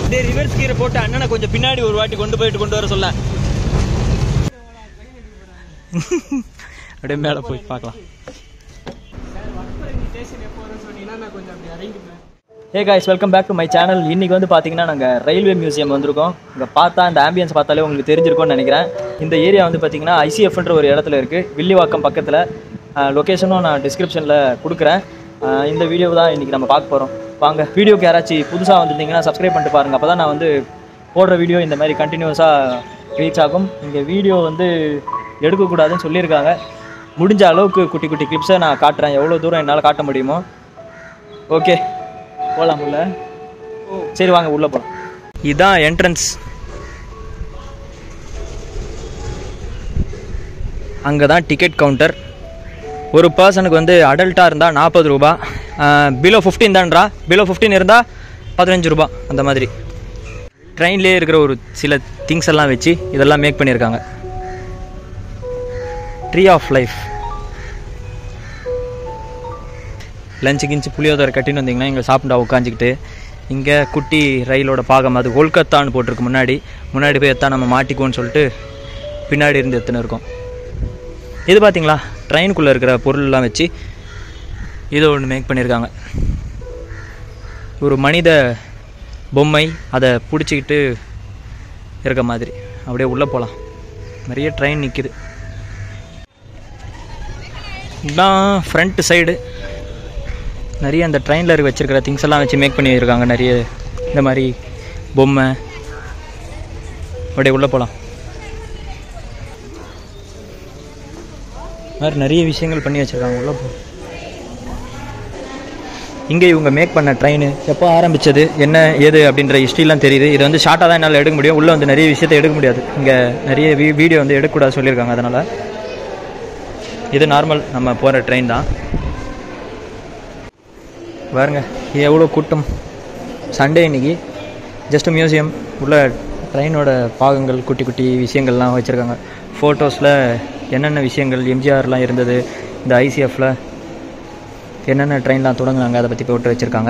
அப்படியே ரிவர்ஸ் கீரை போட்டு அண்ணனை கொஞ்சம் பின்னாடி ஒரு வாட்டி கொண்டு போயிட்டு கொண்டு வர சொல்ல அப்படியே மேலே போய் பார்க்கலாம் hey guys welcome back to my channel இன்னைக்கு வந்து பார்த்தீங்கன்னா நாங்கள் ரயில்வே மியூசியம் வந்திருக்கோம் இங்கே பார்த்தா இந்த ஆம்பியன்ஸ் பார்த்தாலே உங்களுக்கு தெரிஞ்சிருக்கும்னு நினைக்கிறேன் இந்த ஏரியா வந்து பார்த்தீங்கன்னா ஐசிஎஃப்ன்ற ஒரு இடத்துல இருக்குது வில்லிவாக்கம் பக்கத்தில் லொக்கேஷனும் நான் டிஸ்கிரிப்ஷனில் கொடுக்குறேன் அஹ் இந்த வீடியோ தான் இன்றைக்கி நம்ம பார்க்க போகிறோம் வாங்க வீடியோக்கு யாராச்சும் புதுசாக வந்திருந்தீங்கன்னா சப்ஸ்கிரைப் பண்ணிட்டு பாருங்கள் அப்போ தான் நான் வந்து போடுற வீடியோ இந்த மாதிரி கண்டினியூஸாக ரீச் ஆகும் இங்கே வீடியோ வந்து எடுக்கக்கூடாதுன்னு சொல்லியிருக்காங்க முடிஞ்ச அளவுக்கு குட்டி குட்டி கிளிப்ஸை நான் காட்டுறேன் எவ்வளோ தூரம் என்னால் காட்ட முடியுமோ ஓகே போகலாம் உள்ள சரி வாங்க உள்ளே போகலாம் இதுதான் என்ட்ரன்ஸ் அங்கே தான் டிக்கெட் கவுண்டர் ஒரு பர்சனுக்கு வந்து அடல்ட்டாக இருந்தால் நாற்பது ரூபா பிலோ ஃபிஃப்டீன் தான்றா பிலோ ஃபிஃப்டீன் இருந்தால் பதினஞ்சு ரூபா அந்த மாதிரி ட்ரெயின்லேயே இருக்கிற ஒரு சில திங்ஸ் எல்லாம் வச்சு இதெல்லாம் மேக் பண்ணியிருக்காங்க ட்ரீ ஆஃப் லைஃப் லஞ்சு கிஞ்சு புளியோதரை கட்டின்னு வந்தீங்கன்னா இங்கே சாப்பிட்டா உட்காந்துக்கிட்டு இங்கே குட்டி ரயிலோட பாகம் அது கொல்கத்தான்னு போட்டிருக்கு முன்னாடி முன்னாடி போய் எத்தா நம்ம மாட்டிக்குவோன்னு சொல்லிட்டு பின்னாடி இருந்து எத்தனை இருக்கும் இது பார்த்தீங்களா ட்ரெயினுக்குள்ளே இருக்கிற பொருள்லாம் வச்சு இதை ஒன்று மேக் பண்ணியிருக்காங்க ஒரு மனித பொம்மை அதை பிடிச்சிக்கிட்டு இருக்க மாதிரி அப்படியே உள்ளே போகலாம் நிறைய ட்ரெயின் நிற்கிது இதுதான் ஃப்ரண்ட் சைடு நிறைய அந்த ட்ரெயினில் இருக்க வச்சிருக்கிற திங்ஸ் எல்லாம் வச்சு மேக் பண்ணியிருக்காங்க நிறைய இந்த மாதிரி பொம்மை அப்படியே உள்ளே போகலாம் மாதிரி நிறைய விஷயங்கள் பண்ணி வச்சுருக்காங்க உள்ளே போ இங்கே இவங்க மேக் பண்ண ட்ரெயின் எப்போ ஆரம்பிச்சது என்ன ஏது அப்படின்ற ஹிஸ்ட்ரிலாம் தெரியுது இது வந்து ஷார்ட்டாக தான் என்னால் எடுக்க முடியும் உள்ளே வந்து நிறைய விஷயத்தை எடுக்க முடியாது இங்கே நிறைய வீ வீடியோ வந்து எடுக்கக்கூடாது சொல்லியிருக்காங்க அதனால் இது நார்மல் நம்ம போகிற ட்ரெயின் தான் பாருங்க எவ்வளோ கூட்டம் சண்டே இன்னைக்கு ஜஸ்ட் மியூசியம் உள்ள ட்ரெயினோட பாகங்கள் குட்டி குட்டி விஷயங்கள்லாம் வச்சுருக்காங்க ஃபோட்டோஸில் என்னென்ன விஷயங்கள் எம்ஜிஆர்லாம் இருந்தது இந்த ஐசிஎஃப்பில் என்னென்ன ட்ரெயின்லாம் தொடங்குனாங்க அதை பற்றி போட்டு வச்சுருக்காங்க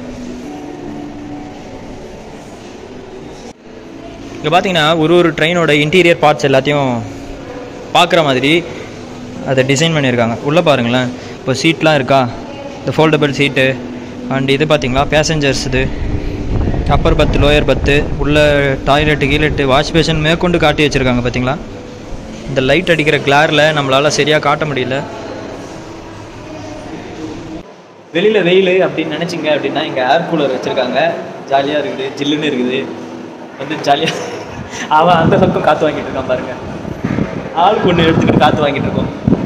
இங்கே பார்த்தீங்கன்னா ஒரு ஒரு ட்ரெயினோட இன்டீரியர் பார்ட்ஸ் எல்லாத்தையும் பார்க்குற மாதிரி அதை டிசைன் பண்ணியிருக்காங்க உள்ளே பாருங்களேன் இப்போ சீட்லாம் இருக்கா இந்த ஃபோல்டபுள் சீட்டு அண்ட் இது பார்த்தீங்களா பேசஞ்சர்ஸ் இது அப்பர் பத்து லோயர் பத்து உள்ள டாய்லெட்டு கீழெட்டு வாஷ் பேஷன் மேற்கொண்டு காட்டி வச்சுருக்காங்க பார்த்தீங்களா இந்த லைட் அடிக்கிற கிளாரில் நம்மளால் சரியாக காட்ட முடியல வெளியில் வெயில் அப்படின்னு நினச்சிங்க அப்படின்னா இங்கே ஏர் கூலர் வச்சுருக்காங்க ஜாலியாக இருக்குது ஜில்லுன்னு இருக்குது வந்து ஜாலியாக அவன் அந்த பக்கம் காற்று வாங்கிட்டு இருக்கான் பாருங்க ஆளுக்கு ஒன்று எடுத்துக்கிட்டு காற்று வாங்கிட்டு இருக்கோம்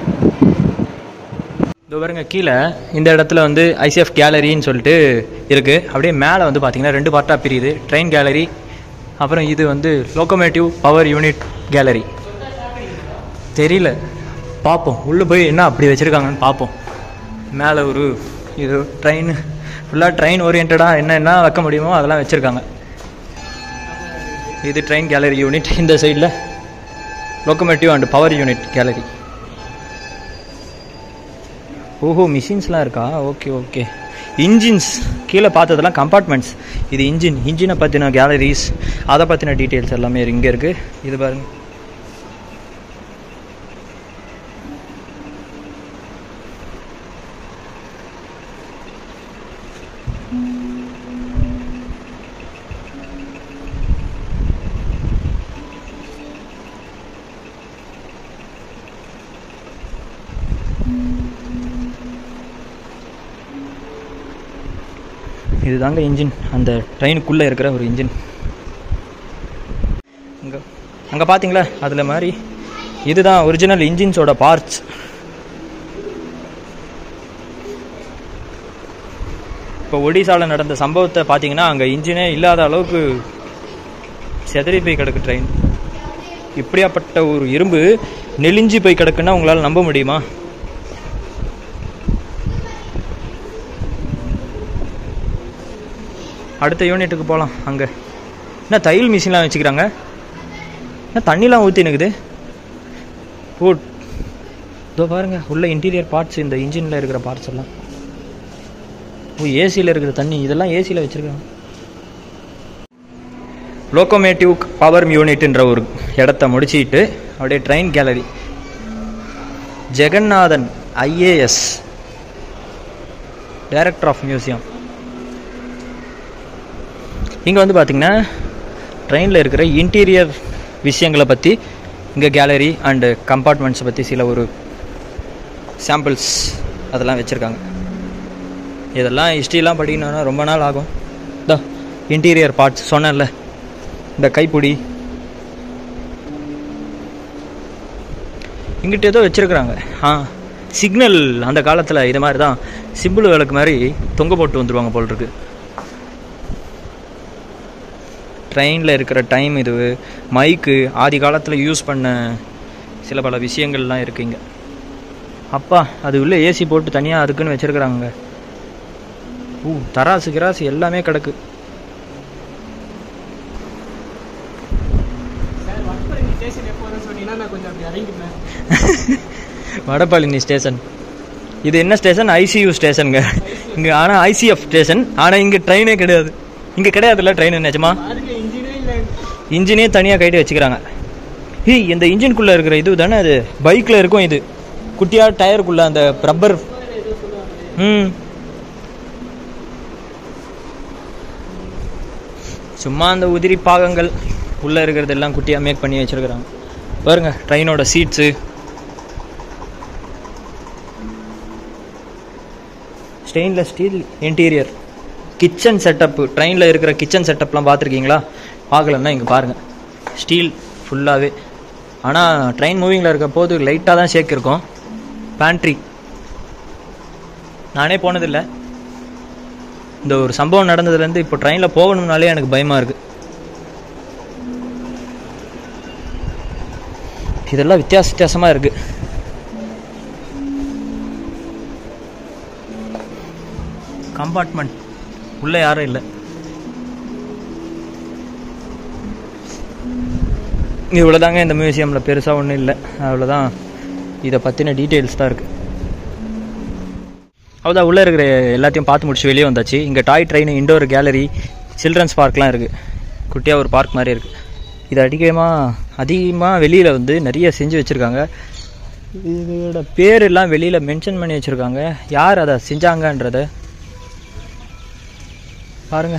இதோ பாருங்க கீழே இந்த இடத்துல வந்து ஐசிஎஃப் கேலரின்னு சொல்லிட்டு இருக்குது அப்படியே மேலே வந்து பார்த்தீங்கன்னா ரெண்டு பார்ட்டாக பிரியுது ட்ரெயின் கேலரி அப்புறம் இது வந்து லோக்கோமேட்டிவ் பவர் யூனிட் கேலரி தெரியல பார்ப்போம் உள்ளே போய் என்ன அப்படி வச்சுருக்காங்கன்னு பார்ப்போம் மேலே ஒரு இது ட்ரெயின் ஃபுல்லாக ட்ரெயின் ஓரியன்டாக என்ன என்ன வைக்க முடியுமோ அதெல்லாம் வச்சுருக்காங்க இது ட்ரெயின் கேலரி யூனிட் இந்த சைடில் locomotive and power unit gallery ஓஹோ மிஷின்ஸ்லாம் இருக்கா ஓகே ஓகே இன்ஜின்ஸ் கீழே பார்த்ததெல்லாம் கம்பார்ட்மெண்ட்ஸ் இது இன்ஜின் இன்ஜினை பற்றின கேலரிஸ் அதை பற்றின டீட்டெயில்ஸ் எல்லாமே இங்கே இருக்குது இது பாருங்க இதுதாங்க இன்ஜின் அந்த ட்ரெயினுக்குள்ளே இருக்கிற ஒரு இன்ஜின் அங்கே அங்கே பார்த்தீங்களா அதில் மாதிரி இதுதான் ஒரிஜினல் இன்ஜின்ஸோட பார்ட்ஸ் இப்போ ஒடிசாவில் நடந்த சம்பவத்தை பார்த்தீங்கன்னா அங்கே இன்ஜினே இல்லாத அளவுக்கு செதறி போய் கிடக்கு ட்ரெயின் இப்படியாப்பட்ட ஒரு இரும்பு நெலிஞ்சு போய் கிடக்குன்னா உங்களால் நம்ப முடியுமா அடுத்த யூனிட்டுக்கு போகலாம் அங்கே என்ன தையல் மிஷின்லாம் வச்சுக்கிறாங்க என்ன தண்ணிலாம் ஊற்றி நிற்குது ஓ இதோ பாருங்க உள்ள இன்டீரியர் பார்ட்ஸ் இந்த இன்ஜினில் இருக்கிற பார்ட்ஸ் எல்லாம் ஓ ஏசியில் இருக்கிற தண்ணி இதெல்லாம் ஏசியில் வச்சுருக்காங்க லோக்கோமேட்டிவ் பவர் யூனிட்ன்ற ஒரு இடத்த முடிச்சிட்டு அப்படியே train gallery Jagannathan IAS director of museum இங்கே வந்து பார்த்திங்கன்னா ட்ரெயினில் இருக்கிற இன்டீரியர் விஷயங்களை பற்றி இங்கே கேலரி அண்டு கம்பார்ட்மெண்ட்ஸை பற்றி சில ஒரு சாம்பிள்ஸ் அதெல்லாம் வச்சுருக்காங்க இதெல்லாம் ஹிஸ்ட்ரிலாம் படிக்கணும்னா ரொம்ப நாள் ஆகும் இதோ இன்டீரியர் பார்ட்ஸ் சொன்னேன்ல இந்த கைப்பிடி இங்கிட்ட ஏதோ வச்சுருக்குறாங்க ஆ சிக்னல் அந்த காலத்தில் இது மாதிரி தான் சிம்பிள் விளக்கு மாதிரி தொங்க போட்டு வந்துடுவாங்க போல் இருக்கு ட்ரெயினில் இருக்கிற டைம் இது மைக்கு ஆதி காலத்தில் யூஸ் பண்ண சில பல விஷயங்கள்லாம் இருக்குங்க அப்பா அது உள்ள ஏசி போட்டு தனியாக அதுக்குன்னு வச்சுருக்குறாங்க ஊ தராசு கிராசு எல்லாமே கிடக்கு வடபழனி ஸ்டேஷன் இது என்ன ஸ்டேஷன் ஐசியூ ஸ்டேஷனுங்க இங்கே ஆனால் ஐசிஎஃப் ஸ்டேஷன் ஆனால் இங்கே ட்ரெயினே கிடையாது இங்கே கிடையாதுல்ல ட்ரெயின் நிஜமா இன்ஜினே தனியாக கைட்டு வச்சுக்கிறாங்க ஏய் இந்த இன்ஜின்குள்ளே இருக்கிற இது தானே அது பைக்கில் இருக்கும் இது குட்டியாக டயருக்குள்ளே அந்த ரப்பர் ம் சும்மா அந்த உதிரி பாகங்கள் உள்ளே இருக்கிறது எல்லாம் குட்டியாக மேக் பண்ணி வச்சுருக்குறாங்க பாருங்க ட்ரெயினோட seats stainless steel interior kitchen setup ட்ரெயினில் இருக்கிற கிச்சன் செட்டப்லாம் பார்த்துருக்கீங்களா பார்க்கலன்னா இங்கே பாருங்கள் ஸ்டீல் ஃபுல்லாகவே ஆனால் ட்ரெயின் மூவிங்கில் இருக்க போது லைட்டாக தான் ஷேக் இருக்கும் பேண்ட்ரி நானே போனதில்லை இந்த ஒரு சம்பவம் நடந்ததுலேருந்து இப்போ ட்ரெயினில் போகணும்னாலே எனக்கு பயமாக இருக்குது இதெல்லாம் வித்தியாச வித்தியாசமாக இருக்குது கம்பார்ட்மெண்ட் உள்ளே யாரும் இல்லை இவ்வளோதாங்க இந்த மியூசியமில் பெருசாக ஒன்றும் இல்லை அவ்வளோதான் இதை பற்றின டீட்டெயில்ஸ் தான் இருக்குது அவ்வளோதான் உள்ளே இருக்கிற எல்லாத்தையும் பார்த்து முடிச்சு வெளியே வந்தாச்சு இங்கே toy train indoor gallery children's பார்க்லாம் இருக்குது குட்டியாக ஒரு பார்க் மாதிரி இருக்குது இது அதிகமாக அதிகமாக வெளியில் வந்து நிறைய செஞ்சு வச்சுருக்காங்க இதோட பேர் எல்லாம் வெளியில் மென்ஷன் பண்ணி வச்சுருக்காங்க யார் அதை செஞ்சாங்கன்றத பாருங்க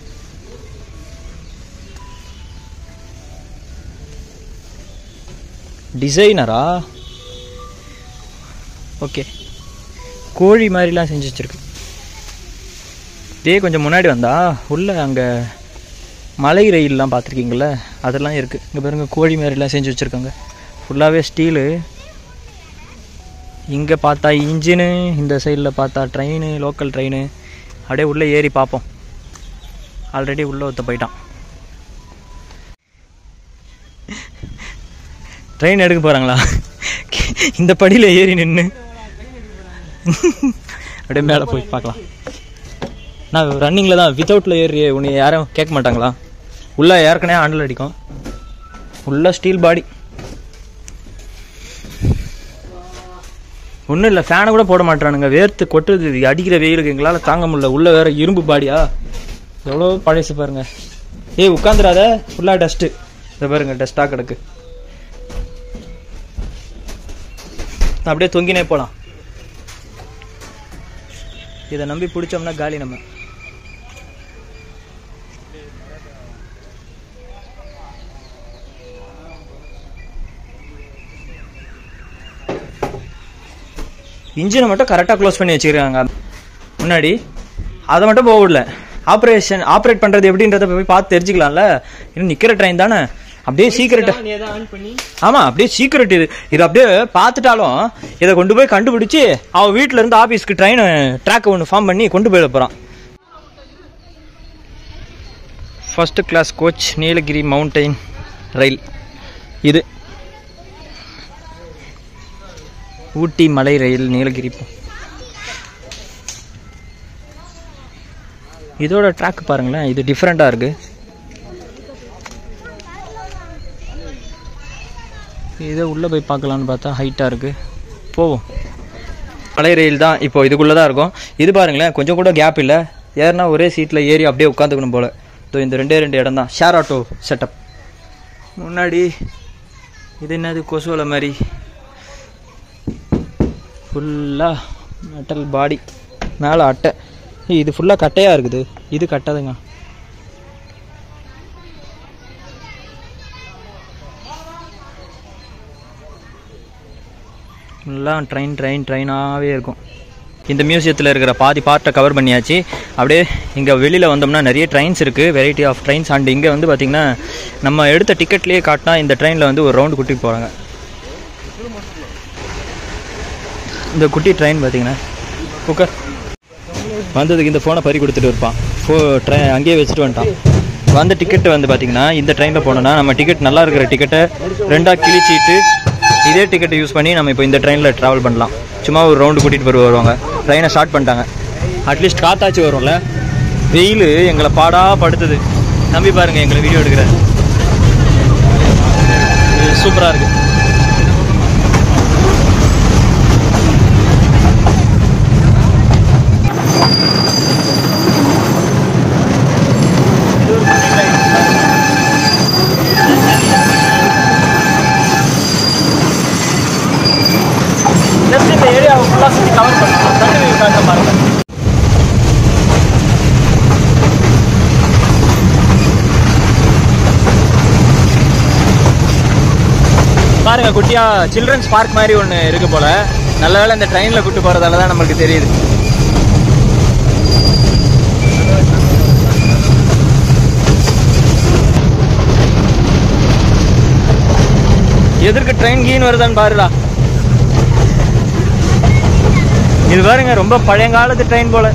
டிசைனரா ஓகே கோழி மாதிரிலாம் செஞ்சு வச்சிருக்கு இதே கொஞ்சம் முன்னாடி வந்தா உள்ள அங்கே மலை ரயில்லாம் பார்த்துருக்கீங்கள அதெல்லாம் இருக்குது இங்கே பாருங்க கோழி மாதிரிலாம் செஞ்சு வச்சுருக்காங்க ஃபுல்லாகவே ஸ்டீலு இங்கே பார்த்தா இன்ஜினு இந்த சைடில் பார்த்தா ட்ரெயின் லோக்கல் ட்ரெயின் அப்படியே உள்ளே ஏறி பார்ப்போம் ஆல்ரெடி உள்ளே ஒருத்த போயிட்டான் ட்ரெயின் எடுக்க போகிறாங்களா இந்த படியில் ஏறி நின்று அப்படியே மேலே போய் பார்க்கலாம் நான் ரன்னிங்கில் தான் வித்தவுட்டில் ஏறி உன்னை யாரும் கேட்க மாட்டாங்களா உள்ளே ஏற்கனவே ஆண்டில் அடிக்கும் உள்ள ஸ்டீல் பாடி ஒன்றும் இல்லை ஃபேனை கூட போட மாட்டானுங்க வேர்த்து கொட்டுறது இது அடிக்கிற வெயிலுக்கு எங்களால் தாங்க முடியல உள்ள வேற இரும்பு பாடியா எவ்வளோ பழசு பாருங்க ஏய் உட்காந்துடாத ஃபுல்லாக டஸ்ட்டு இதை பாருங்க டஸ்ட்டாக கிடக்கு அப்படியே தொங்கினே போகலாம் இதை நம்பி பிடிச்சோம்னா காலி நம்ம இன்ஜினை மட்டும் கரெக்டாக க்ளோஸ் பண்ணி வச்சுருக்காங்க முன்னாடி அதை மட்டும் போக விடல ஆப்ரேஷன் ஆப்ரேட் பண்ணுறது எப்படின்றத போய் பார்த்து தெரிஞ்சுக்கலாம்ல இன்னும் நிற்கிற ட்ரெயின் தானே அப்படியே சீக்கிரட் ஆமாம் அப்படியே சீக்கிரட் இது இது அப்படியே பார்த்துட்டாலும் இதை கொண்டு போய் கண்டுபிடிச்சி அவன் வீட்டில் இருந்து ஆஃபீஸ்க்கு ட்ரெயின் ட்ராக் ஒன்று ஃபார்ம் பண்ணி கொண்டு போயிட போகிறான் first class coach Nilgiri mountain ரயில் இது ஊட்டி மலை ரயில் நீலகிரி போ- இதோட ட்ராக் பாருங்களேன் இது டிஃப்ரெண்ட்டாக இருக்கு இதை உள்ளே போய் பார்க்கலான்னு பார்த்தா ஹைட்டாக இருக்கு போவோம் மலை ரயில் தான் இப்போ இதுக்குள்ளே தான் இருக்கும் இது பாருங்களேன் கொஞ்சம் கூட கேப் இல்லை ஏறினா ஒரே சீட்டில் ஏறி அப்படியே உட்காந்துக்கணும் போல ஸோ இந்த ரெண்டே ரெண்டு இடம் தான் ஷேர் ஆட்டோ செட்டப் முன்னாடி இது என்னது கொசுவலை மாதிரி ஃபுல்லாக மெட்டல் பாடி மேலே அட்டை ஏய், இது ஃபுல்லாக கட்டையாக இருக்குது இது கட்டதுங்க ஃபுல்லாக ட்ரெயின் ட்ரெயின் ட்ரெயினாகவே இருக்கும் இந்த மியூசியத்தில் இருக்கிற பாதி பார்ட்டை கவர் பண்ணியாச்சு அப்படியே இங்கே வெளியில் வந்தோம்னா நிறைய ட்ரெயின்ஸ் இருக்குது வெரைட்டி ஆஃப் ட்ரெயின்ஸ் அண்ட் இங்கே வந்து பார்த்திங்கன்னா நம்ம எடுத்த டிக்கெட்லேயே காட்டினா இந்த ட்ரெயினில் வந்து ஒரு ரவுண்டு கூட்டிட்டு போகிறாங்க இந்த குட்டி ட்ரெயின் பார்த்தீங்கன்னா குக்கர் வந்ததுக்கு இந்த ஃபோனை பறி கொடுத்துட்டு இருப்பான் ஃபோ ட்ரெயின் அங்கேயே வச்சுட்டு வந்துட்டான் வந்த டிக்கெட்டு வந்து பார்த்தீங்கன்னா இந்த ட்ரெயினில் போனோம்னா நம்ம டிக்கெட் நல்லா இருக்கிற டிக்கெட்டை ரெண்டாக கிழிச்சிட்டு இதே டிக்கெட்டை யூஸ் பண்ணி நம்ம இப்போ இந்த ட்ரெயினில் ட்ராவல் பண்ணலாம் சும்மா ஒரு ரவுண்டு கூட்டிகிட்டு போய் வருவாங்க ட்ரெயினை ஸ்டார்ட் பண்ணிட்டாங்க அட்லீஸ்ட் காத்தாச்சு வரும்ல வெயில் எங்களை பாடா படுத்துது நம்பி பாருங்கள் எங்களை வீடியோ எடுக்கிற சூப்பராக இருக்குது ஜஸ்ட் இந்த ஏரியாவை ஃபுல்லாக சுற்றி கவர் பண்ணணும் தண்ணி வியூ காட்ட பாருங்க பாருங்க குட்டியா சில்ட்ரன்ஸ் பார்க் மாதிரி ஒன்று இருக்கு போல நல்ல வேளை இந்த ட்ரெயினில் கூட்டு போகிறதால தான் நம்மளுக்கு தெரியுது எதற்கு ட்ரெயின் கீன் வருதான்னு பாருடா இது பாருங்க ரொம்ப பழையங்காலத்து ட்ரெயின் போல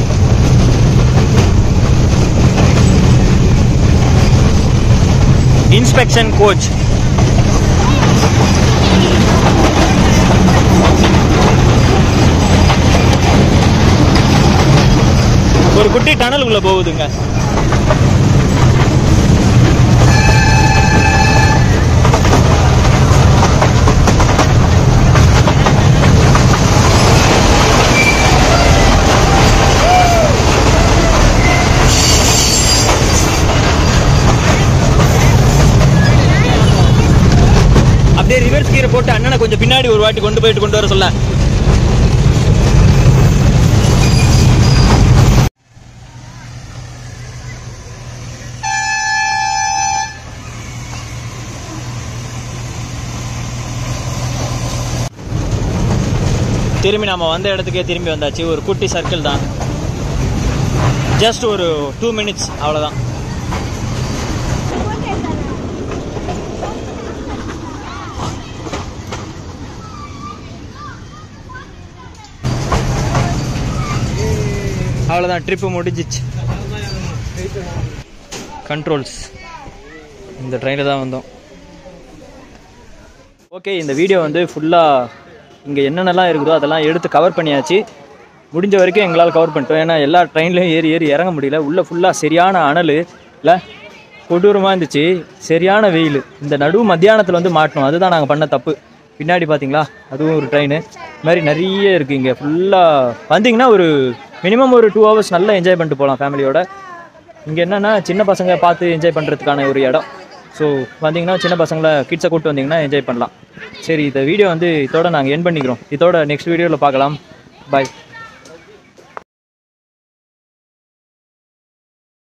இன்ஸ்பெக்ஷன் கோச் ஒரு குட்டி டனலுக்குள்ள போகுதுங்க அப்படியே ரிவர்ஸ் கீரை போட்டு அண்ணனை கொஞ்சம் பின்னாடி ஒரு வாட்டி கொண்டு போயிட்டு கொண்டு வர சொல்ல திரும்பி நம்ம வந்த இடத்துக்கே திரும்பி வந்தாச்சு ஒரு குட்டி சர்க்கிள் தான் ஜஸ்ட் ஒரு டூ மினிட்ஸ் அவ்வளோதான் அவ்வளோதான் ட்ரிப்பு முடிஞ்சிச்சு கண்ட்ரோல்ஸ் இந்த ட்ரெயினில் தான் வந்தோம் ஓகே இந்த வீடியோ வந்து ஃபுல்லாக இங்கே என்னென்னலாம் இருக்குதோ அதெல்லாம் எடுத்து கவர் பண்ணியாச்சு முடிஞ்ச வரைக்கும் எங்களால் கவர் பண்ணிட்டோம் ஏன்னா எல்லா ட்ரெயின்லையும் ஏறி ஏறி இறங்க முடியல உள்ளே ஃபுல்லாக சரியான அனல் இல்லை கொடூரமாக இருந்துச்சு சரியான வெயில் இந்த நடு மத்தியானத்தில் வந்து மாட்டணும் அதுதான் நாங்கள் பண்ண தப்பு பின்னாடி பார்த்தீங்களா அதுவும் ஒரு ட்ரெயின் இது மாதிரி நிறைய இருக்குது இங்கே ஃபுல்லாக வந்தீங்கன்னா ஒரு மினிமம் ஒரு டூ ஹவர்ஸ் நல்லா என்ஜாய் பண்ணிட்டு போகலாம் ஃபேமிலியோட இங்கே என்னென்னா சின்ன பசங்க பார்த்து என்ஜாய் பண்ணுறதுக்கான ஒரு இடம் ஸோ வந்தீங்கன்னா சின்ன பசங்களை கிட்ஸை கூப்பிட்டு வந்தீங்கன்னா என்ஜாய் பண்ணலாம் சரி இந்த வீடியோ வந்து இதோட நாங்கள் என் பண்ணிக்கிறோம் இதோட நெக்ஸ்ட் வீடியோவில் பார்க்கலாம் பாய்